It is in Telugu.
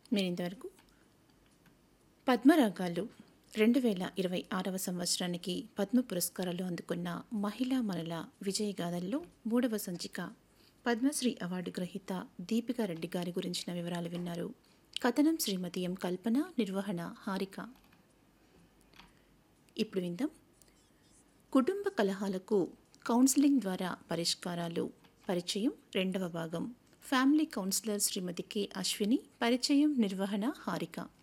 మీరు ఇంతవరకు పద్మరాగాలు రెండు వేల ఇరవై ఆరవ సంవత్సరానికి పద్మ పురస్కారాలు అందుకున్న మహిళా మనుల విజయగాథల్లో మూడవ సంచిక పద్మశ్రీ అవార్డు గ్రహీత దీపికా రెడ్డి గారి గురించిన వివరాలు విన్నారు కథనం శ్రీమతి ఎం కల్పన నిర్వహణ హారిక ఇప్పుడు విందాం కుటుంబ కలహాలకు కౌన్సిలింగ్ ద్వారా పరిష్కారాలు పరిచయం రెండవ భాగం family counsellor Srimathi K Ashwini పరిచయం నిర్వహణ హారిక